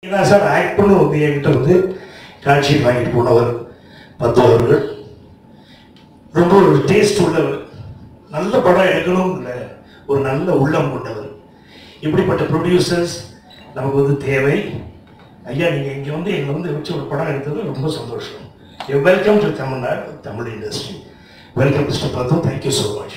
என்ன சார் ஆக்டர்னு வந்து என்கிட்ட வந்து காட்சி வாங்கிட்டு போனவர் பத்து அவர்கள் ரொம்ப ஒரு டேஸ்ட் உள்ளவர் நல்ல படம் எடுக்கணும்ல ஒரு நல்ல உள்ளம் கொண்டவர் இப்படிப்பட்ட ப்ரொடியூசர்ஸ் நமக்கு வந்து தேவை ஐயா நீங்கள் இங்கே வந்து எங்களை வந்து வச்சு ஒரு படம் எடுத்தது ரொம்ப சந்தோஷம் welcome to Tamil Nadu Tamil industry welcome Mister Pratham thank you so much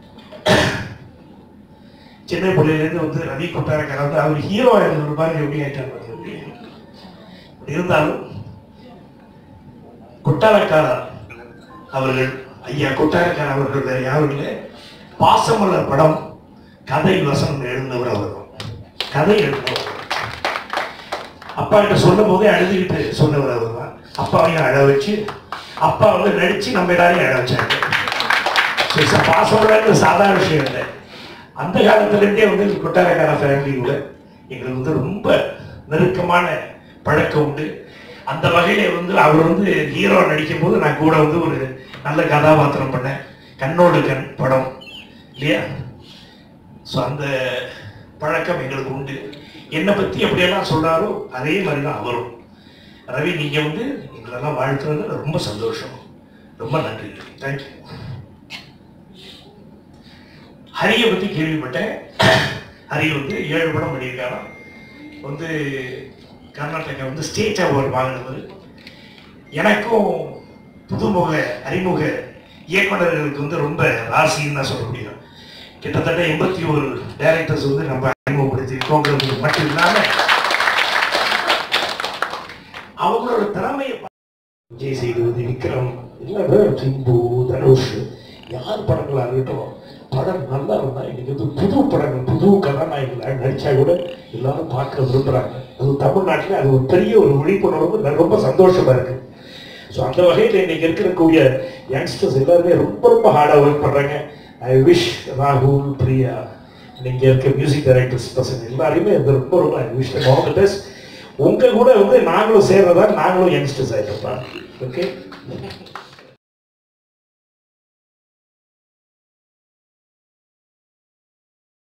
சின்ன பிள்ளையிலேருந்து வந்து ரவி கொட்டாரக்கார வந்து அவர் ஹீரோ இருந்த பாருங்க எப்படி ஆயிட்டார் பாருங்க எப்படி. அப்படி இருந்தாலும் கொட்டாரக்காரர் அவர்கள் ஐயா கொட்டாரக்காரர் அவர்கள் வேற யாரும் இல்லை பாசமலர் படம் கதை வசனம் எழுந்தவர் அவர் தான் கதை எழுதினவர் அப்பா கிட்ட சொல்லும் போதே அழுதுகிட்டு சொன்னவர் அவர் தான் அப்பாவையும் அழ வச்சு அப்பா வந்து நடிச்சு நம்ம எல்லாரையும் அழ வச்சாங்க சரி சார் பாசமலர் சாதாரண விஷயம் இல்லை அந்த காலத்துலேருந்தே வந்து இந்த கொட்டாரக்கார ஃபேமிலி கூட எங்களுக்கு வந்து ரொம்ப நெருக்கமான பழக்கம் உண்டு அந்த வகையில வந்து அவர் வந்து ஹீரோ நடிக்கும் போது நான் கூட வந்து ஒரு நல்ல கதாபாத்திரம் பண்ணேன் கண்ணோடு கண் படம் இல்லையா ஸோ அந்த பழக்கம் எங்களுக்கு உண்டு என்னை பற்றி எப்படியெல்லாம் சொல்றாரோ அதே மாதிரி தான் அவரும் ரவி நீங்கள் வந்து எங்களெல்லாம் வாழ்த்துறது ரொம்ப சந்தோஷம் ரொம்ப நன்றி தேங்க்யூ ஹரியை பற்றி கேள்விப்பட்டேன் ஹரி வந்து ஏழு படம் பண்ணியிருக்காராம் வந்து கர்நாடகா வந்து ஸ்டேட் அவார்டு வாங்கினது எனக்கும் புதுமுக அறிமுக இயக்குனர்களுக்கு வந்து ரொம்ப ராசின்னு தான் சொல்ல முடியும் கிட்டத்தட்ட எண்பத்தி ஒரு டைரக்டர்ஸ் வந்து நம்ம அறிமுகப்படுத்தியிருக்கோங்கிறது மட்டும் இல்லாமல் அவங்களோட திறமையை பா- விஜய் சேதுபதி விக்ரம் எல்லாமே சிம்பு தனுஷ் யார் படங்களா இருக்கட்டும் படம் நல்லா இருந்தா இன்னைக்கு வந்து புது படங்கள் புது கதாநாயகர்கள் நடிச்சா கூட எல்லாரும் பார்க்க விரும்புறாங்க அது தமிழ்நாட்டில் அது ஒரு பெரிய ஒரு விழிப்புணர்வு ந- ரொம்ப சந்தோஷமா இருக்கு ஸோ அந்த வகையில் இன்னைக்கு இருக்கக்கூடிய யங்ஸ்டர்ஸ் எல்லாருமே ரொம்ப ரொம்ப ஹார்டாக ஒர்க் பண்றாங்க ஐ விஷ் ராகுல் பிரியா நீங்க இருக்க மியூசிக் டைரக்டர்ஸ் பசங்க எல்லாரையுமே வந்து ரொம்ப ரொம்ப I wish all the best உங்க கூட வந்து நாங்களும் சேர்றதா நாங்களும் யங்ஸ்டர்ஸ் ஆயிட்டோம்ப்பா ஓகே